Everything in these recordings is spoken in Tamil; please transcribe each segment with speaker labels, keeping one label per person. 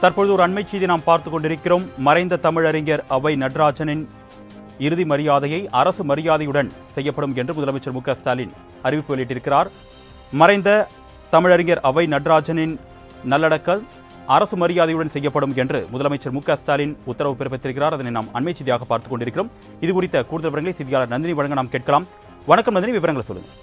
Speaker 1: தற்பொழுது ஒரு அண்மை செய்தி நாம் பார்த்து கொண்டிருக்கிறோம் மறைந்த தமிழறிஞர் அவை நடராஜனின் இறுதி மரியாதையை அரசு மரியாதையுடன் செய்யப்படும் என்று முதலமைச்சர் மு க ஸ்டாலின் அறிவிப்பு வெளியிட்டிருக்கிறார் மறைந்த தமிழறிஞர் அவை நடராஜனின் நல்லடக்கல் அரசு மரியாதையுடன் செய்யப்படும் என்று முதலமைச்சர் மு க ஸ்டாலின் உத்தரவு பிறப்பித்திருக்கிறார் அதனை நாம் அண்மை செய்தியாக பார்த்துக் கொண்டிருக்கிறோம் இது குறித்த கூடுதல் விவரங்களை செய்தியாளர் நந்தினி வழங்க நாம் கேட்கலாம் வணக்கம் நந்தினி விவரங்களை சொல்லுங்கள்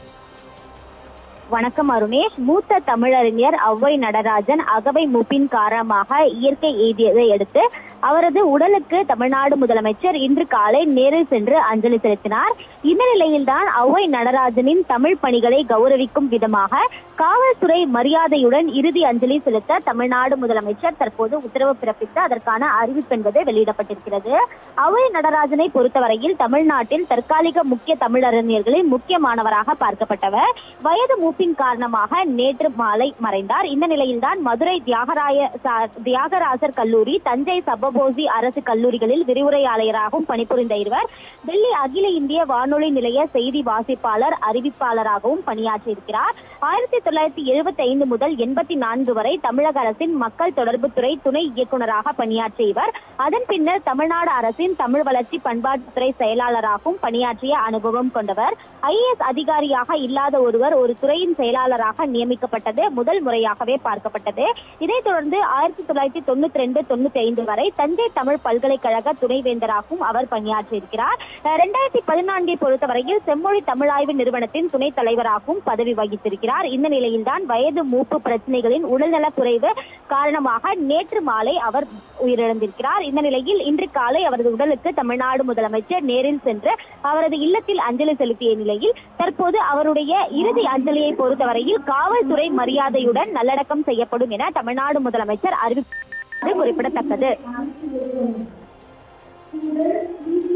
Speaker 2: வணக்கம் அருணேஷ் மூத்த தமிழறிஞர் ஔவை நடராஜன் அகவை மூப்பின் காரணமாக இயற்கை எய்தியதை அடுத்து அவரது உடலுக்கு தமிழ்நாடு முதலமைச்சர் இன்று காலை நேரில் சென்று அஞ்சலி செலுத்தினார் இந்த நிலையில்தான் ஔவை நடராஜனின் தமிழ் பணிகளை கௌரவிக்கும் விதமாக காவல்துறை மரியாதையுடன் இறுதி அஞ்சலி செலுத்த தமிழ்நாடு முதலமைச்சர் தற்போது உத்தரவு பிறப்பித்து அதற்கான அறிவிப்பு என்பது வெளியிடப்பட்டிருக்கிறது ஔவை நடராஜனை பொறுத்தவரையில் தமிழ்நாட்டில் தற்காலிக முக்கிய தமிழறிஞர்களில் முக்கியமானவராக பார்க்கப்பட்டவர் வயது மூப்பின் காரணமாக நேற்று மாலை மறைந்தார் இந்த நிலையில்தான் மதுரை தியாகராய சா- தியாகராசர் கல்லூரி தஞ்சை சபபோசி அரசு கல்லூரிகளில் விரிவுரையாளராகவும் பணிபுரிந்த இவர் டெல்லி அகில இந்திய வானொலி நிலைய செய்தி வாசிப்பாளர் அறிவிப்பாளராகவும் பணியாற்றியிருக்கிறார் ஆயிரத்தி தொள்ளாயிரத்தி எழுபத்தி ஐந்து முதல் எண்பத்தி நான்கு வரை தமிழக அரசின் மக்கள் தொடர்புத்துறை துணை இயக்குநராக பணியாற்றிய இவர் அதன் பின்னர் தமிழ்நாடு அரசின் தமிழ் வளர்ச்சி பண்பாட்டுத்துறை செயலாளராகவும் பணியாற்றிய அனுபவம் கொண்டவர் ஐஏஎஸ் அதிகாரியாக இல்லாத ஒருவர் ஒரு துறையின் செயலாளராக நியமிக்கப்பட்டது முதல் முறையாகவே பார்க்கப்பட்டது இதைத் தொடர்ந்து ஆயிரத்தி தொள்ளாயிரத்தி தொண்ணூத்தி ரெண்டு தொண்ணூத்தி ஐந்து வரை தஞ்சை தமிழ் பல்கலைக்கழக துணைவேந்தராகவும் அவர் பணியாற்றியிருக்கிறார் இரண்டாயிரத்தி பதினான்கை பொறுத்தவரையில் செம்மொழி தமிழாய்வு நிறுவனத்தின் துணைத் தலைவராகவும் பதவி வகித்திருக்கிறார் இந்த நிலையில்தான் வயது மூப்பு பிரச்சனைகளின் உடல்நலக் குறைவு காரணமாக நேற்று மாலை அவர் உயிரிழந்திருக்கிறார் இந்த நிலையில் இன்று காலை அவரது உடலுக்கு தமிழ்நாடு முதலமைச்சர் நேரில் சென்று அவரது இல்லத்தில் அஞ்சலி செலுத்திய நிலையில் தற்போது அவருடைய இறுதி அஞ்சலியை பொறுத்தவரையில் காவல்துறை மரியாதையுடன் நல்லடக்கம் செய்யப்படும் என தமிழ்நாடு முதலமைச்சர் அறிவிப்பது குறிப்பிடத்தக்கது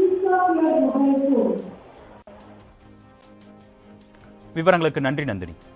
Speaker 1: விவரங்களுக்கு நன்றி நந்தினி